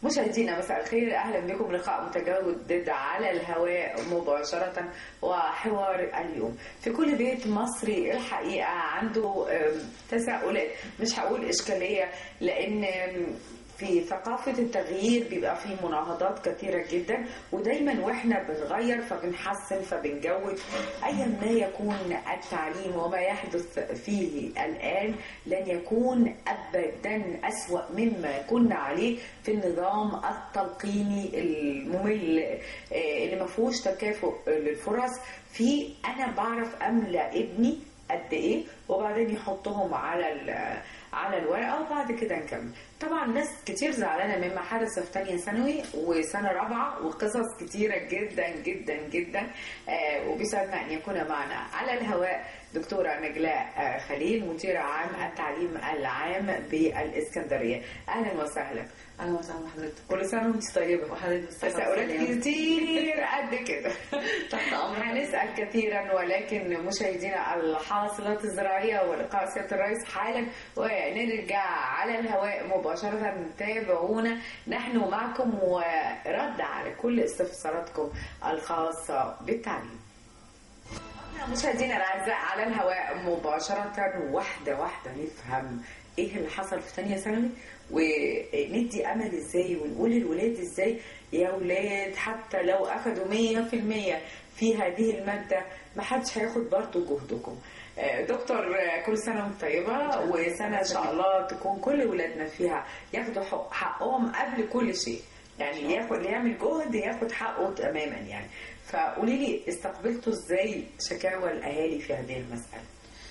مشاهدينا مساء الخير اهلا بكم لقاء متجدد على الهواء مباشره وحوار اليوم في كل بيت مصري الحقيقه عنده آم، تساؤلات مش هقول اشكاليه لان آم، في ثقافة التغيير بيبقى فيه مناهضات كثيرة جدا ودايما واحنا بنغير فبنحسن فبنجود ايا ما يكون التعليم وما يحدث فيه الان لن يكون ابدا اسوأ مما كنا عليه في النظام التلقيني الممل آه، اللي ما فيهوش تكافؤ للفرص في انا بعرف املى ابني قد ايه وبعدين يحطهم على ال- على الورقه وبعد كده نكمل طبعا ناس كتير زعلانه مما حدث في ثانيه ثانوي وسنه رابعه وقصص كتيره جدا جدا جدا آه وبيسعدنا ان يكون معنا على الهواء دكتوره نجلاء آه خليل مديره عام التعليم العام بالاسكندريه اهلا وسهلا اهلا وسهلا بحضرتك كل سنه وانت طيبه وحضرتك بالصحة تساؤلات والسلامة. كتير قد كده تحت امرك هنسأل كثيرا ولكن مشاهدينا الحاصلات الزراعية ولقاء سيادة الرئيس حالا ونرجع على الهواء مباشرة تابعونا نحن معكم ورد على كل استفساراتكم الخاصة بالتعليم مشاهدينا الاعزاء على الهواء مباشره واحده واحده نفهم ايه اللي حصل في ثانيه ثانوي وندي امل ازاي ونقول للولاد ازاي يا ولاد حتى لو اخذوا 100% في هذه الماده ما حدش هياخد برضه جهدكم آه، دكتور آه، كل سنه وانت طيبه وسنه ان شاء الله تكون كل ولادنا فيها ياخدوا حق- حقهم قبل كل شيء يعني ياخد اللي يعمل جهد ياخد حقه تماما يعني فقولي لي استقبلتوا ازاي شكاوى الاهالي في هذه المساله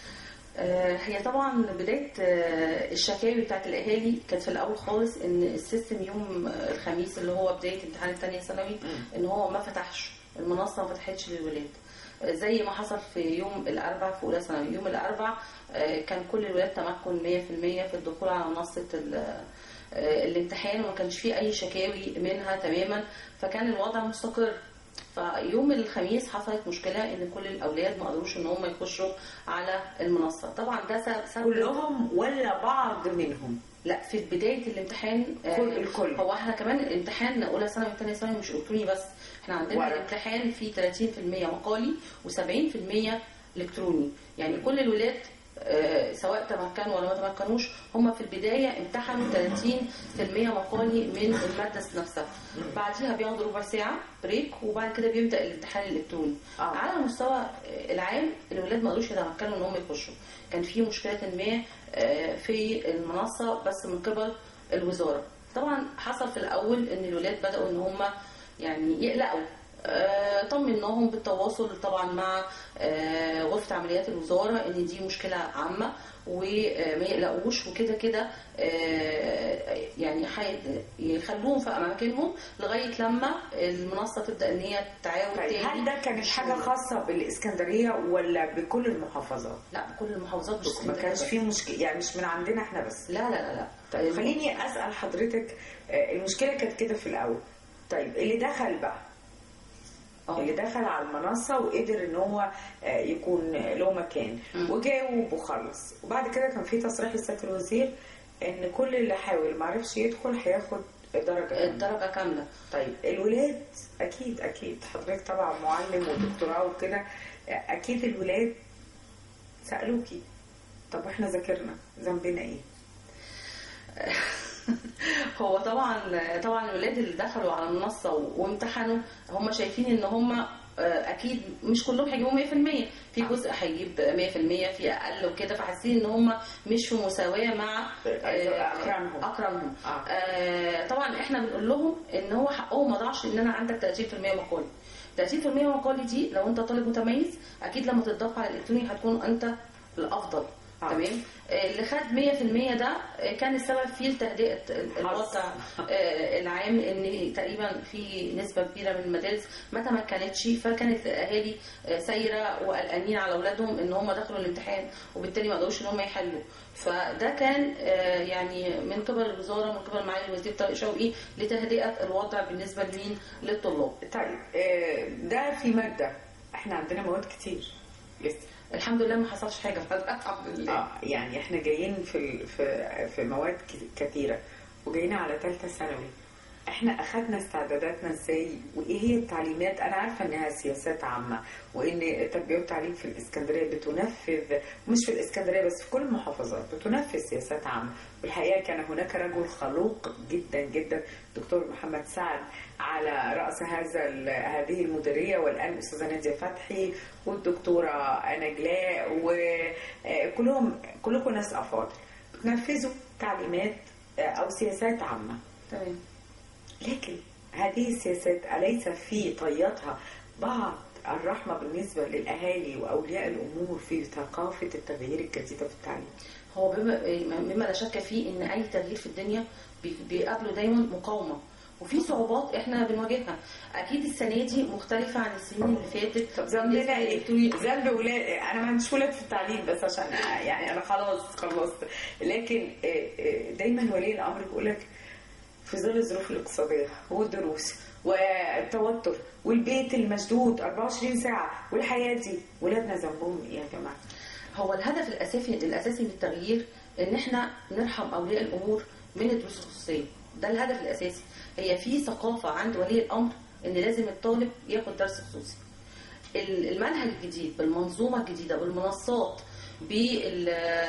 آه، هي طبعا بدايه آه، الشكاوي بتاعت الاهالي كانت في الاول خالص ان السيستم يوم آه، الخميس اللي هو بدايه امتحان الثانيه ثانوي ان هو ما فتحش المنصه ما فتحتش للولاد آه، زي ما حصل في يوم الاربع في اولى ثانوي يوم الاربع آه، كان كل الولاد تمكن 100% في الدخول على منصه ال- آه، الامتحان وما كانش فيه اي شكاوي منها تماما فكان الوضع مستقر فيوم الخميس حصلت مشكله ان كل الاولاد ما قدروش ان هم يخشوا على المنصه طبعا ده سبب- سبب كلهم ولا بعض منهم لا في بدايه الامتحان آه، كل- الكل. هو احنا كمان الامتحان اولى ثانوي وثانيه ثانوي مش الكتروني بس احنا عندنا ورق. الامتحان فيه 30% مقالي و70% الكتروني يعني كل الولاد آه، سواء تمكنوا ولا ما تمكنوش هم في البدايه امتحنوا 30% مقالي من الماده نفسها بعديها بياخدوا ربع ساعه بريك وبعد كده بيبدا الامتحان الالكتروني آه. على المستوى العام الولاد ما قدروش يتمكنوا ان هم يخشوا كان في مشكله ما آه، في المنصه بس من قبل الوزاره طبعا حصل في الاول ان الولاد بداوا ان هم يعني يقلقوا آه، طمناهم بالتواصل طبعا مع آه، غرفه عمليات الوزاره ان دي مشكله عامه وما يقلقوش وكده كده آه، يعني حي- يخلوهم في اماكنهم لغايه لما المنصه تبدا ان هي تعاود طيب تاني هل ده كانت حاجه خاصه بالاسكندريه ولا بكل المحافظات لا بكل المحافظات مش ما اسكندرية كانش بس. في مشكله يعني مش من عندنا احنا بس لا لا لا لا طيب خليني اسال حضرتك آه، المشكله كانت كده في الاول طيب اللي دخل بقى آه. اللي دخل على المنصة وقدر ان هو آه، يكون له مكان مم. وجاوب وخلص وبعد كده كان في تصريح لسيادة الوزير ان كل اللي حاول ما عرفش يدخل هياخد درجة كاملة. الدرجه كامله طيب الولاد اكيد اكيد حضرتك طبعا معلم ودكتوراه وكده آه، اكيد الولاد سألوكي طب احنا ذاكرنا ذنبنا ايه؟ هو طبعا طبعا الولاد اللي دخلوا على المنصه وامتحنوا هم شايفين ان هم آه، اكيد مش كلهم هيجيبوا 100% في جزء هيجيب 100% في اقل وكده فحاسين ان هم مش في مساواه مع آه، أقرانهم. اقرانهم آه. آه، طبعا احنا بنقول لهم ان هو حقهم ما ضاعش ان انا عندك 30% مقالي 30% مقالي دي لو انت طالب متميز اكيد لما تضاف على الالكتروني هتكون انت الافضل آه. تمام آه، اللي خد 100% ده آه، كان السبب فيه لتهدئه ال- الوضع آه، العام ان تقريبا في نسبه كبيره من المدارس ما تمكنتش فكانت الاهالي آه، سايره وقلقانين على اولادهم ان هم دخلوا الامتحان وبالتالي ما قدروش ان هم يحلوا فده كان آه، يعني من قبل الوزاره من قبل معالي الوزير طارق شوقي لتهدئه الوضع بالنسبه لمين للطلاب طيب آه، ده في مادة احنا عندنا مواد كتير لسه الحمد لله ما حصلش حاجه الحمد لله اه يعني احنا جايين في ال- في في مواد ك- كتيره وجايين على ثالثه ثانوي احنا اخذنا استعداداتنا ازاي وايه هي التعليمات انا عارفه انها سياسات عامه وان التربيه والتعليم في الاسكندريه بتنفذ مش في الاسكندريه بس في كل المحافظات بتنفذ سياسات عامه والحقيقه كان هناك رجل خلوق جدا جدا دكتور محمد سعد على راس هذا ال- هذه المديريه والان الاستاذه ناديه فتحي والدكتوره نجلاء وكلهم كلكم ناس افاضل بتنفذوا تعليمات آه، او سياسات عامه تمام لكن هذه السياسات أليس في طياتها بعض الرحمة بالنسبة للأهالي وأولياء الأمور في ثقافة التغيير الجديدة في التعليم هو بما, بما لا شك فيه ان اي تغيير في الدنيا بي- بيقابله دايما مقاومه وفي صعوبات احنا بنواجهها اكيد السنه دي مختلفه عن السنين اللي فاتت طب ذنبنا بالنسبة ايه؟ للإلكتروني- ذنب ولاد انا ما عنديش ولاد في التعليم بس عشان يعني انا خلاص خلصت لكن آه، آه، دايما ولي الامر بيقول لك في ظل الظروف الاقتصاديه والدروس والتوتر والبيت المشدود 24 ساعه والحياه دي ولادنا ذنبهم ايه يا جماعه؟ هو الهدف الاساسي الاساسي من التغيير ان احنا نرحم اولياء الامور من الدروس الخصوصيه ده الهدف الاساسي هي في ثقافه عند ولي الامر ان لازم الطالب ياخد درس خصوصي ال- المنهج الجديد بالمنظومه الجديده بالمنصات بال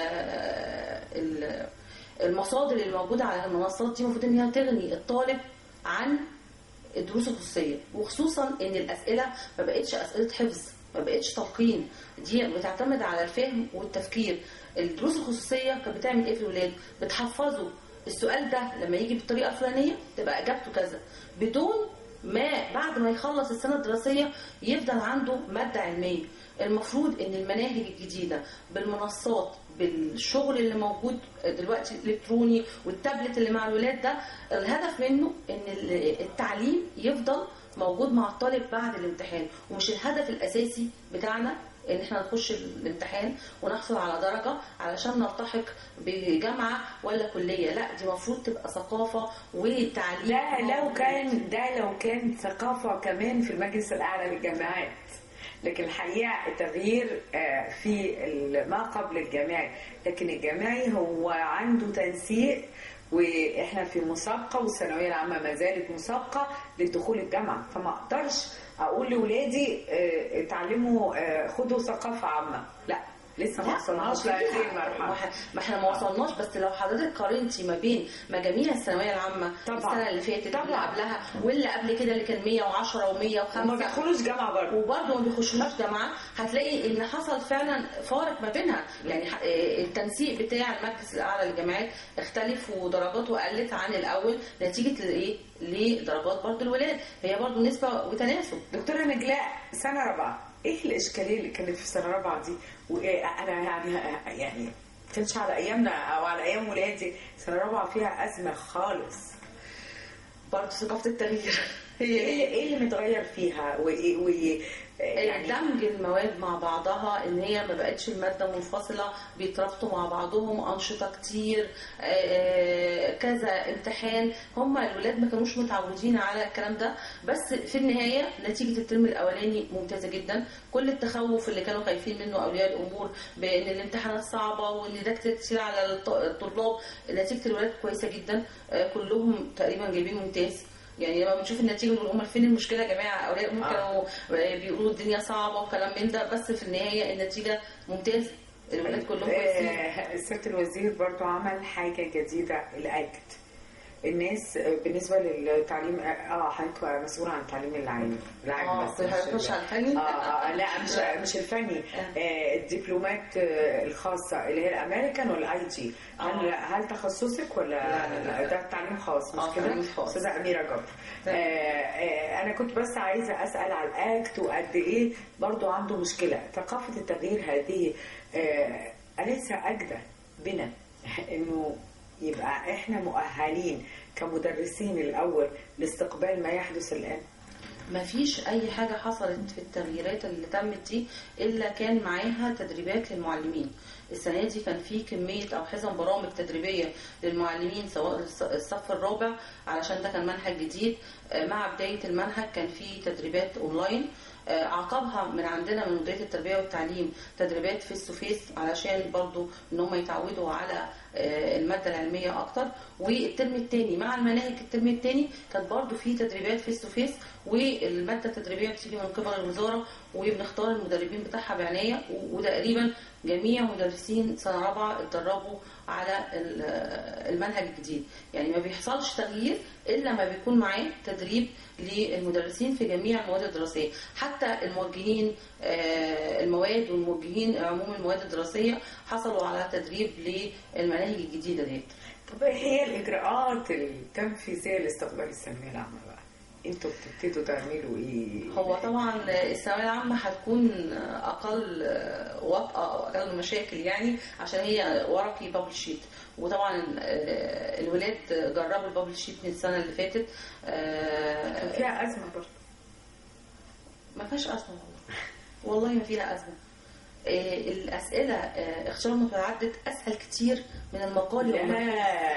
ال- المصادر اللي موجوده على المنصات دي المفروض ان هي تغني الطالب عن الدروس الخصوصيه وخصوصا ان الاسئله ما بقتش اسئله حفظ ما بقتش تلقين دي بتعتمد على الفهم والتفكير الدروس الخصوصيه كانت بتعمل ايه في الولاد بتحفظه السؤال ده لما يجي بالطريقه الفلانيه تبقى اجابته كذا بدون ما بعد ما يخلص السنه الدراسيه يفضل عنده ماده علميه المفروض ان المناهج الجديده بالمنصات بالشغل اللي موجود دلوقتي الالكتروني والتابلت اللي مع الولاد ده الهدف منه ان ال- التعليم يفضل موجود مع الطالب بعد الامتحان ومش الهدف الاساسي بتاعنا ان احنا نخش الامتحان ونحصل على درجه علشان نلتحق بجامعه ولا كليه لا دي المفروض تبقى ثقافه وتعليم ده لو كان ده لو كان ثقافة كمان في المجلس الأعلى للجامعات لكن الحقيقة التغيير آه، في ما قبل الجامعي لكن الجامعي هو عنده تنسيق واحنا في مسابقة والثانوية العامة ما زالت مسابقة للدخول الجامعة فما اقدرش اقول لاولادي آه، اتعلموا آه، خدوا ثقافة عامة لا لسه ما وصلناش لهذه المرحلة ما احنا ما وصلناش بس لو حضرتك قارنتي ما بين مجاميع الثانويه العامه طبعا. السنه اللي فاتت طبعا. واللي قبلها واللي قبل كده اللي كان 110 و105 وما بيدخلوش جامعة برضه وبرضه ما بيخشوش جامعه هتلاقي ان حصل فعلا فارق ما بينها يعني ح- آه، التنسيق بتاع المركز الاعلى للجامعات اختلف ودرجاته قلت عن الاول نتيجه لايه؟ لدرجات برضه الولاد هي برضه نسبه وتناسب دكتورة نجلاء سنة رابعة ايه الاشكالية اللي كانت في سنة رابعة دي وانا يعني يعني كانش على ايامنا او على ايام ولادي سنة رابعة فيها ازمة خالص برضه ثقافه التغيير هي ايه اللي, إيه اللي متغير فيها وايه وايه يعني دمج المواد مع بعضها ان هي ما بقتش الماده منفصله بيتربطوا مع بعضهم انشطه كتير آه، كذا امتحان هم الولاد ما كانوش متعودين على الكلام ده بس في النهايه نتيجه الترم الاولاني ممتازه جدا كل التخوف اللي كانوا خايفين منه اولياء الامور بان الامتحانات صعبه وان ده كتير على الط- الطلاب نتيجه الولاد كويسه جدا آه، كلهم تقريبا جايبين ممتاز يعني لما بنشوف النتيجه بنقول امال فين المشكله يا جماعه اولياء الامور آه. كانوا بيقولوا الدنيا صعبه وكلام من ده بس في النهايه النتيجه ممتازه الولاد كلهم كويسين آه، سيادة الوزير برضو عمل حاجة جديدة الأكت الناس آه، بالنسبة للتعليم اه حضرتك مسؤول عن التعليم العام العام اه بس كنت مش هتخش ال- على الفني آه, اه لا مش مش الفني آه الدبلومات آه الخاصة اللي هي الأمريكان والأي جي هل آه. هل تخصصك ولا لا، لا، لا. ده تعليم خاص آه، مش كده؟ تعليم خاص. أستاذة أميرة جبر آه تمام. آه أنا كنت بس عايزة أسأل على الأكت وقد إيه برضو عنده مشكلة ثقافة التغيير هذه آه أليس أجدى بنا إنه يبقى إحنا مؤهلين كمدرسين الأول لاستقبال ما يحدث الآن؟ ما فيش اي حاجه حصلت في التغييرات اللي تمت دي الا كان معاها تدريبات للمعلمين السنه دي كان في كميه او حزم برامج تدريبيه للمعلمين سواء الص- الصف الرابع علشان ده كان منهج جديد آه، مع بدايه المنهج كان في تدريبات اونلاين آه، عقبها من عندنا من مديريه التربيه والتعليم تدريبات فيس تو فيس علشان برضو ان هم يتعودوا على آه، الماده العلميه اكتر والترم الثاني مع المناهج الترم الثاني كانت برضو في تدريبات فيس تو فيس والماده التدريبيه بتيجي من قبل الوزاره وبنختار المدربين بتاعها بعنايه و- وتقريبا جميع مدرسين سنه رابعه اتدربوا على ال- المنهج الجديد يعني ما بيحصلش تغيير الا ما بيكون معاه تدريب للمدرسين في جميع المواد الدراسيه حتى الموجهين آه، المواد والموجهين عموم المواد الدراسيه حصلوا على تدريب للمناهج الجديده ديت طب ايه هي الاجراءات التنفيذيه لاستقبال الثانويه العامه بقى انتوا بتبتدوا تعملوا ايه هو طبعا الثانويه العامه هتكون اقل وطأه او اقل مشاكل يعني عشان هي ورقي بابل شيت وطبعا آه، الولاد جربوا البابل شيت من السنه اللي فاتت آه، كان فيها ازمه برضه ما فيهاش ازمه والله والله ما فيها ازمه آه، الاسئله آه، اختيار متعدد اسهل كتير من المقال لا والمكتوب.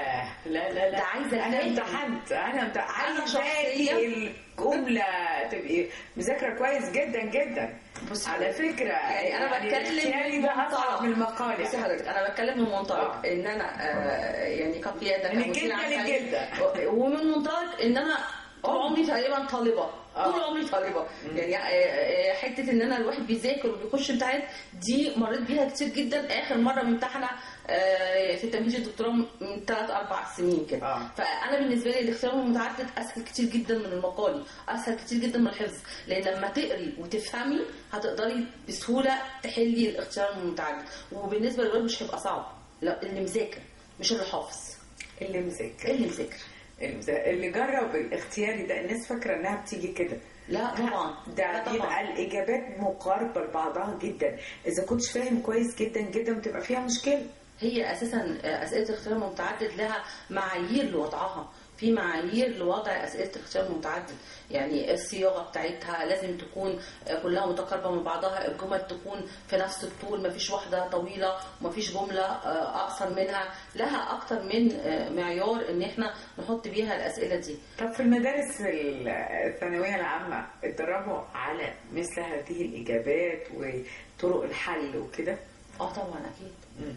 لا لا لا ده عايزة انا فهم. امتحنت انا امتحنت أنا عايزاكي شخصياً- الجمله تبقي مذاكره كويس جدا جدا بصي على فكره يعني انا بتكلم الاختياري من ده اصعب منطلق من المقال بصي يعني. حضرتك انا بتكلم من منطلق آه. ان انا آه، يعني كقياده من كمدير الجلدة عام للجلدة. تعليم. ومن منطلق ان انا طول عمري تقريبا طالبه آه. طول عمري طالبه يعني آه، آه، حته ان انا الواحد بيذاكر وبيخش امتحانات دي مريت بيها كتير جدا اخر مره ممتحنه آه، في تمهيد الدكتوراه من ثلاث اربع سنين كده آه. فانا بالنسبه لي الاختيار المتعدد اسهل كتير جدا من المقالي اسهل كتير جدا من الحفظ لان لما تقري وتفهمي هتقدري بسهوله تحلي الاختيار المتعدد وبالنسبه للولد مش هيبقى صعب لا اللي مذاكر مش اللي حافظ اللي مذاكر اللي مذاكر اللي اللي جرب الاختياري ده الناس فاكره انها بتيجي كده لا طبعا ده لا بيبقى الاجابات مقاربه لبعضها جدا اذا كنتش فاهم كويس جدا جدا بتبقى فيها مشكله هي اساسا اسئله الاختيار المتعدد لها معايير لوضعها في معايير لوضع اسئله الاختيار المتعدد يعني الصياغه بتاعتها لازم تكون كلها متقاربه من بعضها الجمل تكون في نفس الطول مفيش واحده طويله ومفيش جمله اقصر منها لها اكتر من معيار ان احنا نحط بيها الاسئله دي طب في المدارس الثانويه العامه اتدربوا على مثل هذه الاجابات وطرق الحل وكده اه طبعا اكيد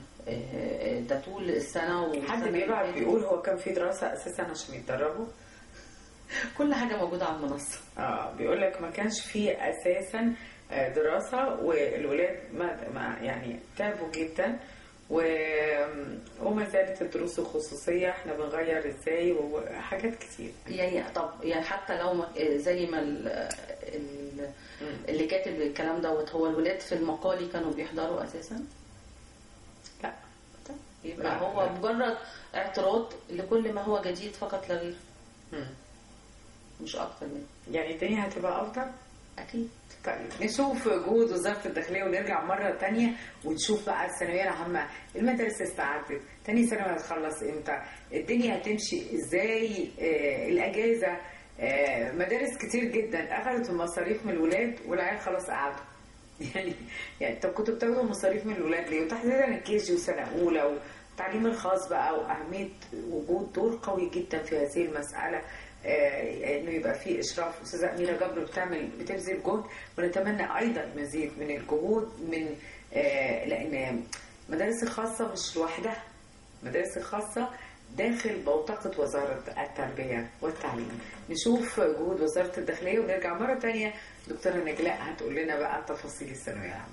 آه، ده طول السنه حد والسنة بيبعت اللي بيقول هو كان في دراسه اساسا عشان يتدربوا فاتت. كل حاجه موجوده على المنصه اه بيقول لك ما كانش في اساسا آه، دراسه والولاد ما ما يعني تعبوا جدا و... وما زالت الدروس الخصوصيه احنا بنغير ازاي وحاجات كتير يعني طب يعني حتى لو ما زي ما ال- ال- اللي كاتب الكلام دوت هو الولاد في المقالي كانوا بيحضروا اساسا لا طب يبقى لا، هو لا. مجرد اعتراض لكل ما هو جديد فقط لا غير مم. مش اكتر منه يعني الدنيا هتبقى افضل اكيد طيب نشوف جهود وزارة الداخلية ونرجع مرة تانية ونشوف بقى الثانوية العامة المدارس استعدت تاني ثانوي هتخلص امتى الدنيا هتمشي ازاي آه الأجازة آه مدارس كتير جدا أخذت المصاريف من الولاد والعيال خلاص قعدوا يعني يعني طب كنتوا بتاخدوا مصاريف من الولاد ليه وتحديدا الكيجي وسنة أولى والتعليم الخاص بقى وأهمية وجود دور قوي جدا في هذه المسألة آه، انه يبقى في اشراف استاذه اميره جبر بتعمل بتبذل جهد ونتمنى ايضا مزيد من الجهود من آه، لان المدارس الخاصه مش لوحدها المدارس الخاصه داخل بوتقة وزارة التربية والتعليم نشوف جهود وزارة الداخلية ونرجع مرة تانية دكتورة نجلاء هتقول لنا بقى تفاصيل الثانوية العامة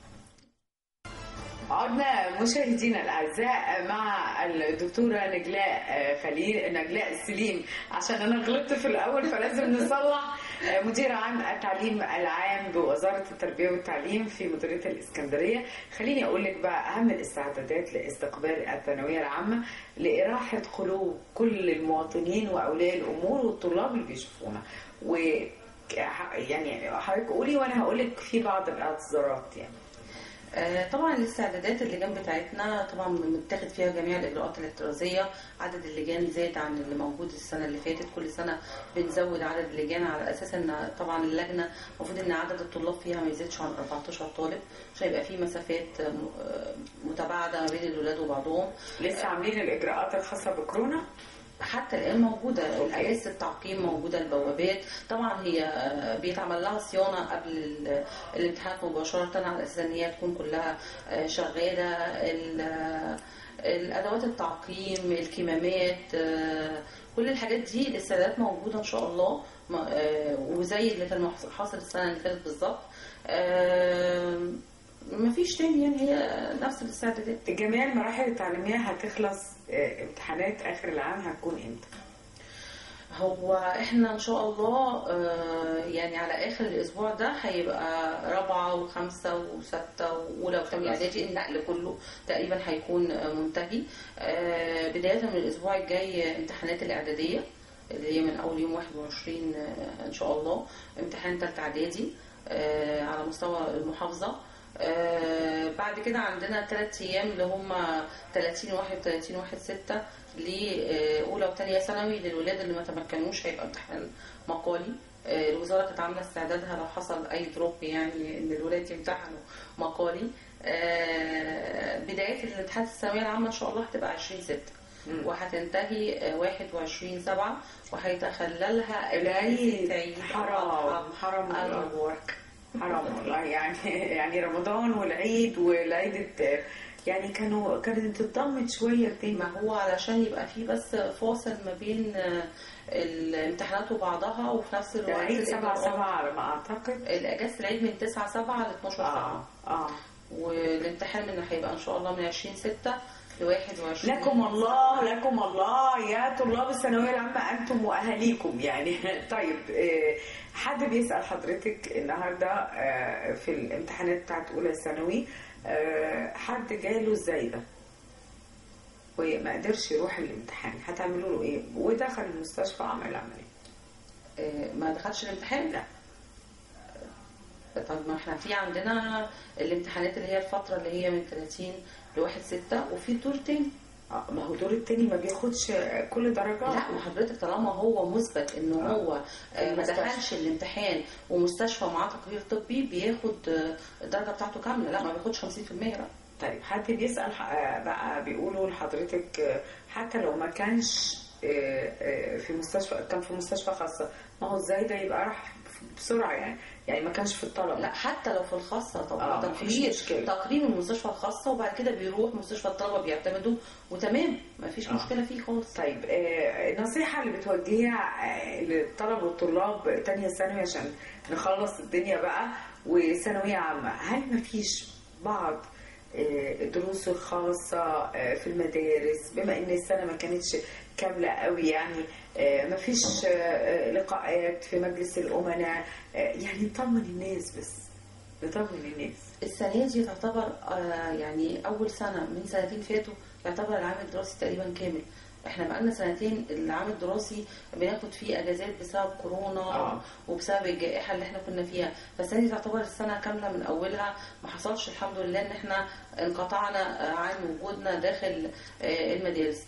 عدنا مشاهدينا الاعزاء مع الدكتوره نجلاء خليل نجلاء سليم عشان انا غلطت في الاول فلازم نصلح مديره عام التعليم العام بوزاره التربيه والتعليم في مديريه الاسكندريه خليني اقول لك بقى اهم الاستعدادات لاستقبال الثانويه العامه لاراحه قلوب كل المواطنين واولياء الامور والطلاب اللي بيشوفونا و يعني حضرتك قولي وانا هقول لك في بعض الاعتذارات يعني آه، طبعا الاستعدادات اللجان بتاعتنا طبعا متاخد فيها جميع الاجراءات الاحترازيه عدد اللجان زاد عن اللي موجود السنه اللي فاتت كل سنه بنزود عدد اللجان على اساس ان طبعا اللجنه المفروض ان عدد الطلاب فيها ما يزيدش عن 14 طالب عشان يبقى في مسافات آه، متباعده ما بين الولاد وبعضهم لسه عاملين الاجراءات الخاصه بكورونا حتى الان موجوده الاجهزه التعقيم موجوده البوابات طبعا هي آه، بيتعمل لها صيانه قبل ال- الامتحانات مباشره على اساس ان هي تكون كلها آه، شغاله ال- الادوات التعقيم الكمامات آه، كل الحاجات دي الاستعدادات موجوده ان شاء الله ما- آه، وزي اللي كان محص- حاصل السنه اللي فاتت بالظبط آه، مفيش تاني يعني هي نفس الاستعدادات جميع المراحل التعليمية هتخلص آه، امتحانات آخر العام هتكون امتى؟ هو احنا ان شاء الله آه، يعني على اخر الاسبوع ده هيبقى رابعه وخمسه وسته واولى وثانيه اعدادي النقل كله تقريبا هيكون آه، منتهي آه، بدايه من الاسبوع الجاي امتحانات الاعداديه اللي هي من اول يوم 21 آه، ان شاء الله امتحان ثالثه اعدادي آه، على مستوى المحافظه آه، بعد كده عندنا ثلاث ايام اللي هم 30 31 1 6 لاولى وثانيه ثانوي للولاد اللي ما تمكنوش هيبقى امتحان مقالي آه، الوزاره كانت عامله استعدادها لو حصل اي دروب يعني ان الولاد يمتحنوا مقالي آه، بدايه الامتحانات الثانويه العامه ان شاء الله هتبقى 20 6 مم. وهتنتهي آه، 21 7 وهيتخللها العيد عيد حرام حرام والله الورك حرام والله يعني يعني رمضان والعيد والعيد الت- يعني كانوا كانت تتضمن شوية الدنيا ما هو علشان يبقى في بس فاصل ما بين آه، الامتحانات وبعضها وفي نفس الوقت العيد سبعة الإجراءات. سبعة على ما أعتقد الاجازه العيد من 9 7 ل 12 7 اه اه والامتحان من هيبقى ان شاء الله من 20 6 ل 21 لكم الله لكم الله يا طلاب الثانويه العامه انتم واهاليكم يعني طيب آه، حد بيسال حضرتك النهارده آه، في الامتحانات بتاعت اولى ثانوي آه، حد جاله ازاي ده وما قدرش يروح الامتحان هتعملوا له ايه ودخل المستشفى عمل عمليه آه، ما دخلش الامتحان لا طب ما احنا في عندنا الامتحانات اللي هي الفتره اللي هي من 30 ل 1 6 وفي دور تاني آه، ما هو دور التاني ما بياخدش كل درجات لا وحضرتك طالما هو مثبت ان آه. هو آه، ما المستشفى. دخلش الامتحان ومستشفى معاه تقرير طبي بياخد آه، الدرجه بتاعته كامله لا ما بياخدش 50% لا طيب حد بيسأل ح- آه، بقى بيقولوا لحضرتك آه، حتى لو ما كانش آه، آه، في مستشفى كان في مستشفى خاصة ما هو ازاي ده يبقى راح بسرعة يعني يعني ما كانش في الطلب لا حتى لو في الخاصه آه، طبعا مفيش تقرير مشكلة. تقرير من المستشفى الخاصه وبعد كده بيروح مستشفى الطلبه بيعتمدوا وتمام ما فيش آه. مشكله فيه خالص طيب آه، النصيحة اللي بتوجهيها آه، للطلب والطلاب تانية ثانوي عشان نخلص الدنيا بقى وثانوية عامة هل ما فيش بعض آه، الدروس الخاصة آه، في المدارس بما ان السنة ما كانتش كاملة قوي يعني آه، ما فيش آه، آه، لقاءات في مجلس الأمناء آه، يعني نطمن الناس بس نطمن الناس السنه دي تعتبر آه، يعني اول سنه من سنتين فاتوا يعتبر العام الدراسي تقريبا كامل احنا بقالنا سنتين العام الدراسي بناخد فيه اجازات بسبب كورونا آه. وبسبب الجائحه اللي احنا كنا فيها فالسنه دي تعتبر السنه كامله من اولها ما حصلش الحمد لله ان احنا انقطعنا آه، عن وجودنا داخل آه، المدارس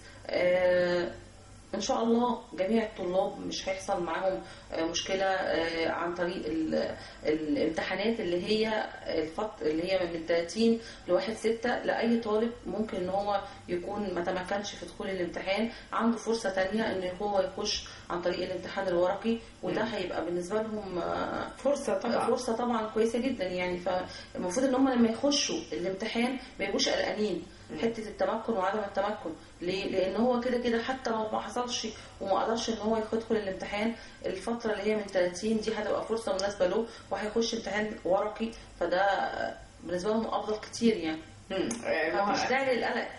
آه، ان شاء الله جميع الطلاب مش هيحصل معاهم آه، مشكله آه، عن طريق ال- الامتحانات اللي هي الفط اللي هي من 30 ل 1 6 لاي طالب ممكن ان هو يكون ما تمكنش في دخول الامتحان عنده فرصه تانية ان هو يخش عن طريق الامتحان الورقي وده مم. هيبقى بالنسبه لهم آه، فرصة طبعا فرصه طبعا كويسه جدا يعني فالمفروض ان هم لما يخشوا الامتحان ما يبقوش قلقانين مم. حته التمكن وعدم التمكن ليه؟ لان هو كده كده حتى لو ما حصلش وما قدرش ان هو يدخل الامتحان الفتره اللي هي من 30 دي هتبقى فرصه مناسبه له وهيخش امتحان ورقي فده بالنسبه لهم افضل كتير يعني مم. آه، مفيش داعي للقلق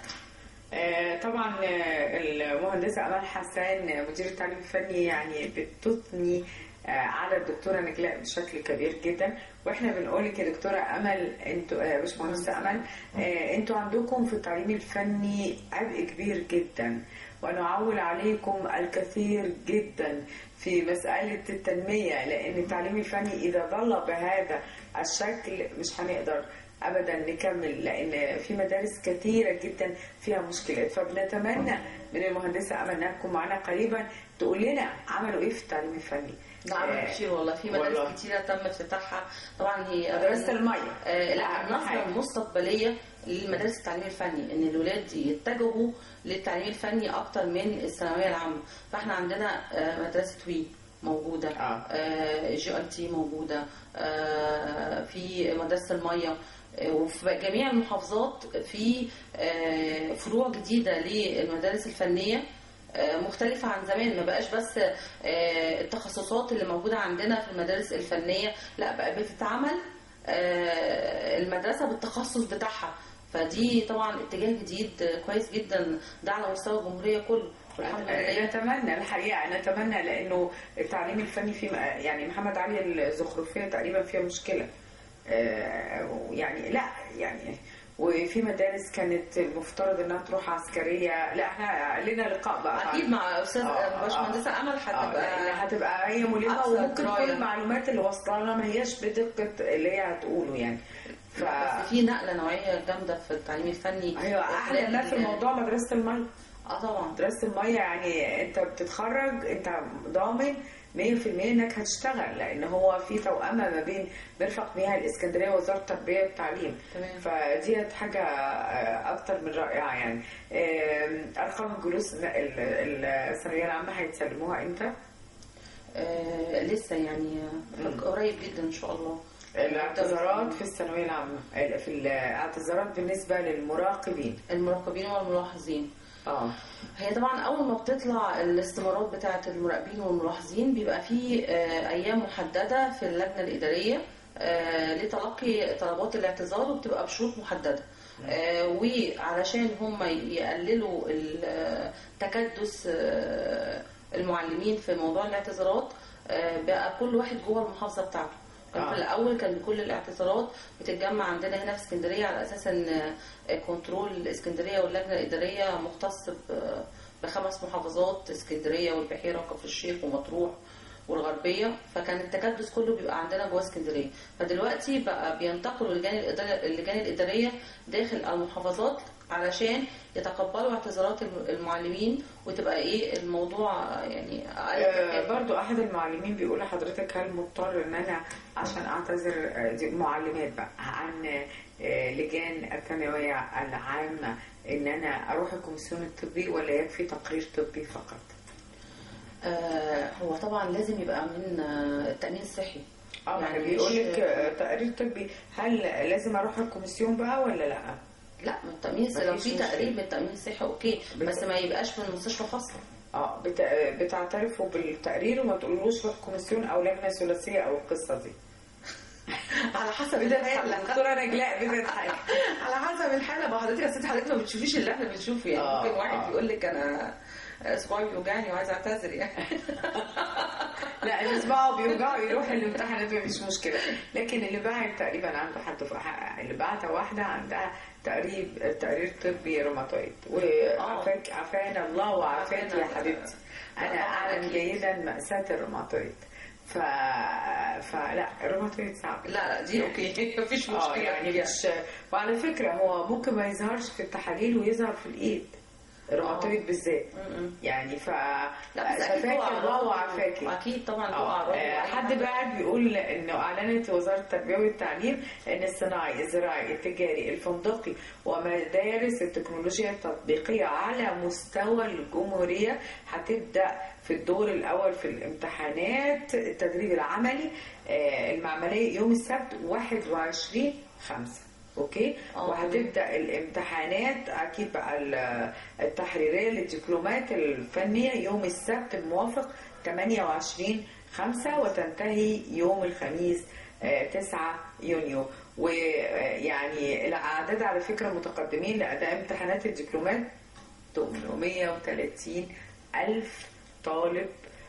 آه، طبعا آه، المهندسة أمال حسان آه، مدير التعليم الفني يعني بتثني آه، على الدكتورة نجلاء بشكل كبير جدا واحنا بنقول لك يا دكتورة أمل انتوا آه، باشمهندسة أمل آه، انتوا عندكم في التعليم الفني عبء كبير جدا ونعول عليكم الكثير جدا في مسألة التنمية لأن التعليم الفني إذا ظل بهذا الشكل مش هنقدر ابدا نكمل لان في مدارس كثيره جدا فيها مشكلات فبنتمنى من المهندسه امل انها تكون معانا قريبا تقول لنا عملوا ايه في التعليم الفني ده عمل آه، كتير والله في والله. مدارس كتيره تم افتتاحها طبعا هي مدرسه الميه آه، لا أهم النظرة حاجة. المستقبلية للمدارس التعليم الفني ان الولاد يتجهوا للتعليم الفني اكتر من الثانويه العامه فاحنا عندنا آه، مدرسه وي موجوده آه. آه، جي ار تي موجوده آه، في مدرسه الميه آه، وفي جميع المحافظات في آه، فروع جديده للمدارس الفنيه آه، مختلفة عن زمان ما بقاش بس آه، التخصصات اللي موجودة عندنا في المدارس الفنية لا بقى بتتعمل آه، المدرسة بالتخصص بتاعها فدي طبعا اتجاه جديد آه، كويس جدا ده على مستوى الجمهورية كله والحمد لله نتمنى الحقيقه نتمنى لانه التعليم الفني في يعني محمد علي الزخرفيه تقريبا فيها مشكله آه، يعني لا يعني وفي مدارس كانت المفترض انها تروح عسكريه لا احنا لنا لقاء بقى اكيد مع استاذ آه، باشمهندسه امل آه، لأن هتبقى هتبقى هي ملمه أكثر وممكن دراية. كل المعلومات اللي واصله لنا ما هياش بدقه اللي هي هتقوله يعني ف بس في نقله نوعيه جامده في التعليم الفني ايوه احلى ما في الموضوع مدرسه الميه اه طبعا مدرسه الميه يعني انت بتتخرج انت ضامن 100% انك هتشتغل لان هو في توأمه ما بين مرفق مياه الاسكندريه ووزاره التربيه والتعليم تمام. فدي حاجه آه، اكتر من رائعه يعني آم، ارقام الجلوس ال- ال- الثانويه العامه هيتسلموها امتى؟ آه لسه يعني آه، قريب جدا ان شاء الله الاعتذارات في الثانويه العامه في الاعتذارات بالنسبه للمراقبين المراقبين والملاحظين اه هي طبعا اول ما بتطلع الاستمارات بتاعه المراقبين والملاحظين بيبقى في آه، ايام محدده في اللجنه الاداريه آه، لتلقي طلبات الاعتذار وبتبقى بشروط محدده آه، وعلشان هم يقللوا ال- تكدس آه، المعلمين في موضوع الاعتذارات آه، بقى كل واحد جوه المحافظه بتاعته كان آه. في الاول كان كل الاعتذارات بتتجمع عندنا هنا في اسكندريه على اساس ان كنترول الاسكندريه واللجنه الاداريه مختص ب- بخمس محافظات اسكندريه والبحيره وكفر الشيخ ومطروح والغربيه فكان التكدس كله بيبقى عندنا جوه اسكندريه فدلوقتي بقى بينتقلوا اللجان الإدارية- اللجان الاداريه داخل المحافظات علشان يتقبلوا اعتذارات الم- المعلمين وتبقى ايه الموضوع يعني آه، اقل برضو احد المعلمين بيقول لحضرتك هل مضطر ان انا عشان اعتذر آه، دي معلمات بقى عن آه، لجان الثانويه العامه ان انا اروح الكوميسيون الطبي ولا يكفي تقرير طبي فقط؟ آه، هو طبعا لازم يبقى من آه، التامين الصحي اه يعني يعني بيقول مش- لك آه، تقرير طبي هل لازم اروح الكوميسيون بقى ولا لا؟ لا من التامين الصحي لو مفيش في مشكلة. تقريب من التامين الصحي اوكي بت- بس ما يبقاش من مستشفى خاصه اه بت... آه، بتعترفوا بالتقرير وما تقولوش روح كوميسيون او لجنه ثلاثيه او القصه دي على حسب بتضحك الحاله الدكتوره نجلاء بتضحك على حسب الحاله ما حضرتك يا ست حضرتك ما بتشوفيش اللي احنا بنشوفه يعني آه، ممكن واحد آه. يقول لك انا صباعي بيوجعني وعايز اعتذر يعني لا اللي صباعه بيوجعه يروح الامتحانات مفيش مشكله لكن اللي باعت تقريبا عنده حد في اللي بعتها واحده عندها تقريب تقرير طبي روماتويد وعافاك عافانا الله وعافاك يا حبيبتي انا طبعاً اعلم أكيد. جيدا ماساه الروماتويد ف... فلا الروماتويد صعب لا لا دي اوكي مفيش اه مشكله يعني فيها. مش وعلى فكره هو ممكن ما يظهرش في التحاليل ويظهر في الايد الروماتويد بالذات م-م. يعني ف لا بس اكيد شفاكي هو الله أعراض وعافاكي اكيد طبعا هو آه، اعراض آه، وأي حد حاجة. بعد بيقول انه اعلنت وزاره التربيه والتعليم ان الصناعي الزراعي التجاري الفندقي ومدارس التكنولوجيا التطبيقيه على مستوى الجمهوريه هتبدا في الدور الاول في الامتحانات التدريب العملي آه، المعمليه يوم السبت 21 5 اوكي آه. وهتبدا الامتحانات اكيد بقى ال- التحريريه للدبلومات الفنيه يوم السبت الموافق 28 5 وتنتهي يوم الخميس آه، 9 يونيو ويعني الاعداد على فكره متقدمين لاداء امتحانات الدبلومات 830 ألف طالب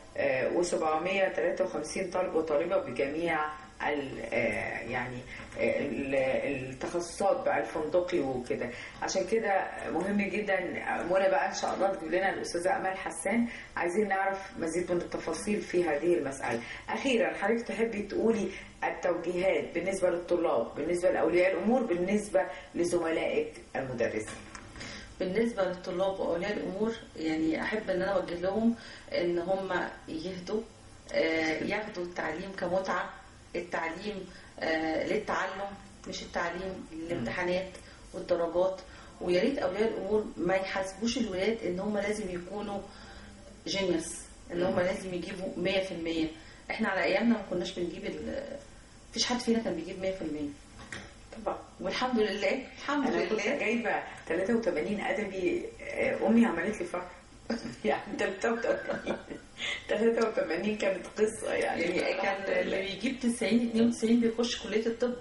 و753 طالب وطالبة بجميع ال- آه، يعني آه، ال- التخصصات بقى الفندقي وكده عشان كده مهم جدا منى بقى ان شاء الله تجيب لنا الاستاذه امال حسان عايزين نعرف مزيد من التفاصيل في هذه المساله اخيرا حضرتك تحبي تقولي التوجيهات بالنسبه للطلاب بالنسبه لاولياء الامور بالنسبه لزملائك المدرسين بالنسبة للطلاب وأولياء الأمور يعني أحب إن أنا أوجه لهم إن هم يهدوا آه، ياخدوا التعليم كمتعة التعليم آه، للتعلم مش التعليم للامتحانات والدرجات ويا ريت أولياء الأمور ما يحاسبوش الولاد إن هم لازم يكونوا جينيوس إن هم لازم يجيبوا 100% إحنا على أيامنا ما كناش بنجيب ال- مفيش حد فينا كان بيجيب 100% طبعا والحمد لله الحمد انا كنت لله جايبه 83 ادبي آه، امي عملت لي فرح يعني 83 83 كانت قصه يعني يعني كان اللي بيجيب 90 92 بيخش كليه الطب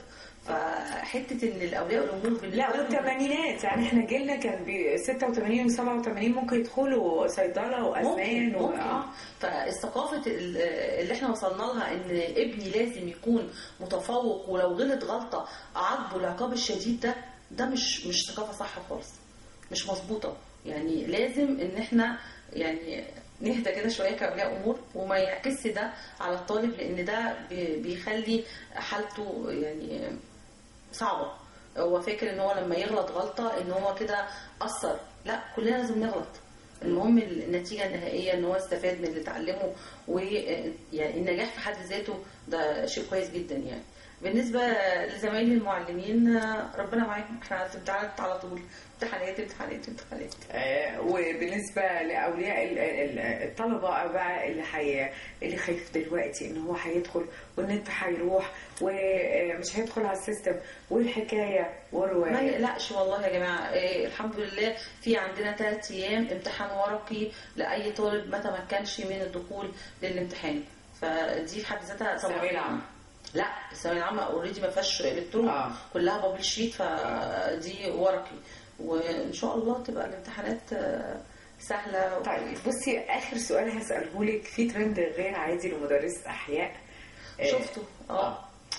فحته ان الاولياء الامور بالنسبه لا لهم- والثمانينات يعني احنا جيلنا كان ب 86 و 87 ممكن يدخلوا صيدله واسنان ممكن و... ممكن آه. فالثقافة ال- اللي احنا وصلنا لها ان ابني لازم يكون متفوق ولو غلط غلطة اعاقبه العقاب الشديد ده ده مش مش ثقافة صح خالص مش مظبوطة يعني لازم ان احنا يعني نهدى كده شوية كأولياء أمور وما يعكسش ده على الطالب لأن ده بي- بيخلي حالته يعني صعبة هو فاكر ان هو لما يغلط غلطة ان هو كده أثر لا كلنا لازم نغلط المهم النتيجة النهائية ان هو استفاد من اللي اتعلمه ويعني النجاح في حد ذاته ده شيء كويس جدا يعني بالنسبة لزمايلي المعلمين ربنا معاهم احنا في امتحانات على طول امتحانات امتحانات امتحانات آه، وبالنسبة لأولياء ال- ال- الطلبة بقى اللي حي... اللي خايف دلوقتي إن هو هيدخل والنت هيروح ومش هيدخل على السيستم والحكاية ما والرواية يقلقش والله يا جماعة إيه الحمد لله في عندنا ثلاث أيام امتحان ورقي لأي طالب ما تمكنش من الدخول للامتحان فدي في حد ذاتها طبعاً- الثانوية العامة. لا الثانوية العامة اوريدي ما فيهاش الكترون آه. كلها بابل شيت فدي ورقي وإن شاء الله تبقى الامتحانات آه، سهلة طيب بصي آخر سؤال هسأله لك في ترند غير عادي لمدرس أحياء آه، شفته اه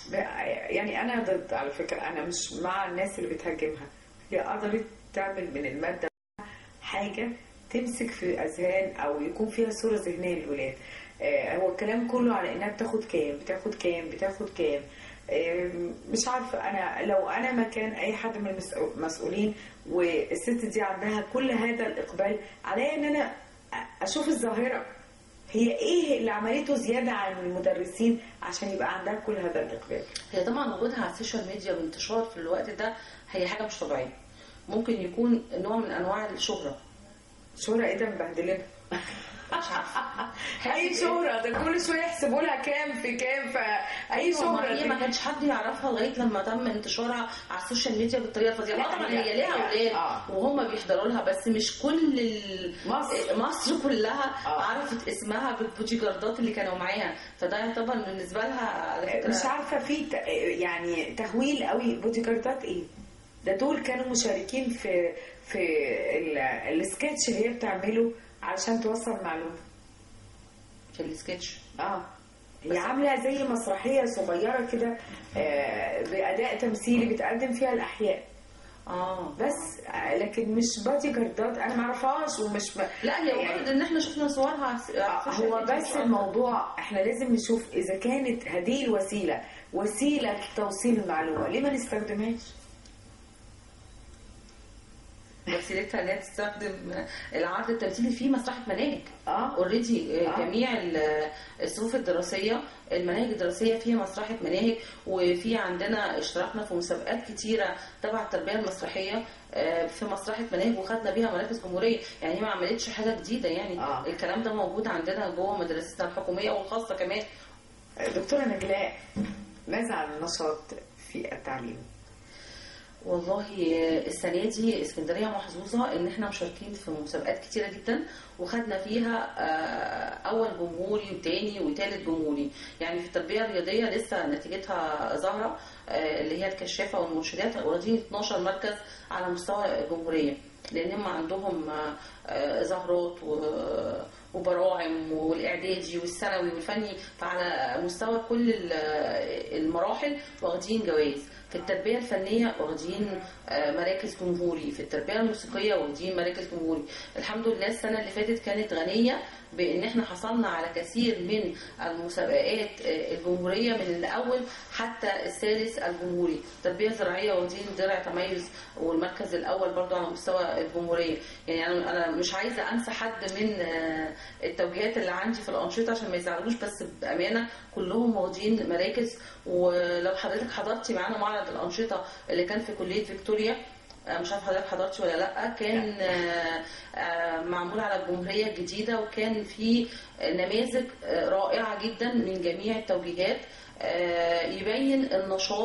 يعني أنا ضد على فكرة أنا مش مع الناس اللي بتهاجمها هي قدرت تعمل من المادة حاجة تمسك في أذهان أو يكون فيها صورة ذهنية للولاد آه، هو الكلام كله على إنها بتاخد كام بتاخد كام بتاخد كام آه، مش عارفة أنا لو أنا مكان أي حد من المسؤ- المسؤولين والست دي عندها كل هذا الإقبال عليا إن أنا أشوف الظاهرة هي إيه اللي عملته زيادة عن المدرسين عشان يبقى عندها كل هذا الإقبال هي طبعا وجودها على السوشيال ميديا وانتشار في الوقت ده هي حاجة مش طبيعية ممكن يكون نوع من أنواع الشهرة شهرة إيه ده مبهدلنا مش عارفة اي شهرة ده كل شوية يحسبوا لها كام في كام فأي ايوه ما شهرة هي دي ما كانش حد يعرفها لغايه لما تم انتشارها على السوشيال ميديا بالطريقه الفظيعه لا، آه طبعا هي- هي ليها هي- اولاد آه. وهم بيحضروا لها بس مش كل ال- مصر. مصر كلها آه. عرفت اسمها بالبودي جاردات اللي كانوا معاها فده يعتبر بالنسبه لها على فكره مش عارفة في ت- يعني تهويل قوي بودي جاردات ايه ده دول كانوا مشاركين في في ال- السكتش اللي هي بتعمله علشان توصل معلومة في السكتش اه هي عاملة زي مسرحية صغيرة كده آه، بأداء تمثيلي بتقدم فيها الأحياء اه بس آه، لكن مش بادي جاردات أنا معرفهاش ومش ب... لا هي يعني- مجرد ان احنا شفنا صورها على الس- على السوشيال هو ميديا بس مش أكتر. الموضوع احنا لازم نشوف اذا كانت هذه الوسيله وسيله توصيل المعلومه ليه ما نستخدمهاش وسيلتها ان هي تستخدم العرض التمثيلي في مسرحه مناهج اه اوريدي آه. جميع ال- الصفوف الدراسيه المناهج الدراسيه فيها مسرحه مناهج وفي عندنا اشتركنا في مسابقات كتيره تبع التربيه المسرحيه آه، في مسرحه مناهج وخدنا بيها مراكز جمهوريه يعني هي ما عملتش حاجه جديده يعني آه. الكلام ده موجود عندنا جوه مدرستنا الحكوميه والخاصه كمان دكتوره نجلاء ماذا عن النشاط في التعليم والله السنة دي اسكندرية محظوظة ان احنا مشاركين في مسابقات كتيرة جدا وخدنا فيها آه، اول جمهوري وتاني وتالت جمهوري يعني في التربية الرياضية لسه نتيجتها ظاهرة آه، اللي هي الكشافة والمرشدات واخدين 12 مركز على مستوى الجمهورية لان هم عندهم آه، آه، زهرات و- وبراعم والاعدادي والثانوي والفني فعلى مستوى كل ال- المراحل واخدين جوائز في التربية الفنية واخدين آه، مراكز جمهوري في التربية الموسيقية واخدين مراكز جمهوري الحمد لله السنة اللي فاتت كانت غنية بان احنا حصلنا على كثير من المسابقات آه، الجمهورية من الاول حتى الثالث الجمهوري تربية زراعية واخدين درع تميز والمركز الاول برضو على مستوى الجمهورية يعني انا انا مش عايزة انسى حد من آه، التوجيهات اللي عندي في الانشطة عشان ما يزعلوش بس بامانة كلهم واخدين مراكز ولو حضرتك حضرتي معانا معرض الانشطة اللي كان في كلية فيكتوريا آه، مش عارفه حضرتك حضرتي ولا لا كان آه، آه، معمول على الجمهوريه الجديده وكان في نماذج آه، رائعه جدا من جميع التوجيهات آه، يبين النشاط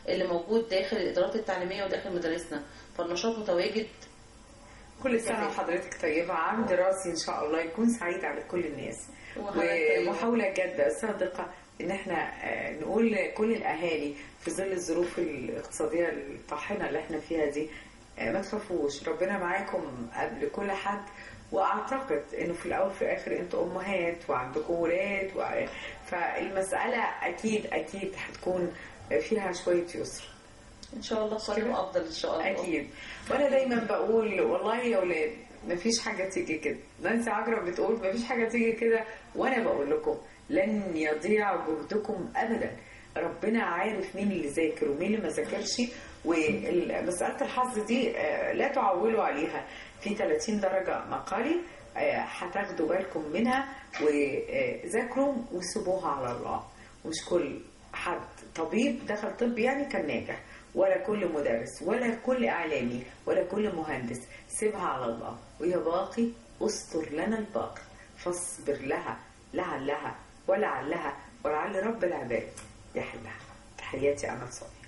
اللي موجود داخل الادارات التعليميه وداخل مدارسنا فالنشاط متواجد كل سنة وحضرتك طيبة عام دراسي إن شاء الله يكون سعيد على كل الناس وحضرتك طيبة. ومحاولة جادة صادقة إن احنا آه، نقول لكل الأهالي في ظل الظروف الاقتصادية الطاحنة اللي احنا فيها دي آه، ما تخافوش ربنا معاكم قبل كل حد واعتقد انه في الاول وفي الاخر انتوا امهات وعندكم ولاد و... فالمساله اكيد اكيد هتكون فيها شويه يسر ان شاء الله قادم افضل ان شاء الله اكيد وانا دايما بقول والله يا اولاد مفيش حاجه تيجي كده نانسي عجرم بتقول مفيش حاجه تيجي كده وانا بقول لكم لن يضيع جهدكم ابدا ربنا عارف مين اللي ذاكر ومين اللي ما ذاكرش ومساله الحظ دي آه، لا تعولوا عليها في 30 درجه مقالي آه، هتاخدوا بالكم منها وذاكروا وسيبوها على الله مش كل حد طبيب دخل طب يعني كان ناجح ولا كل مدرس ولا كل اعلامي ولا كل مهندس سيبها على الله ويا باقي استر لنا الباقي فاصبر لها لعلها ولعلها ولعل رب العباد يحلها تحياتي امل صبري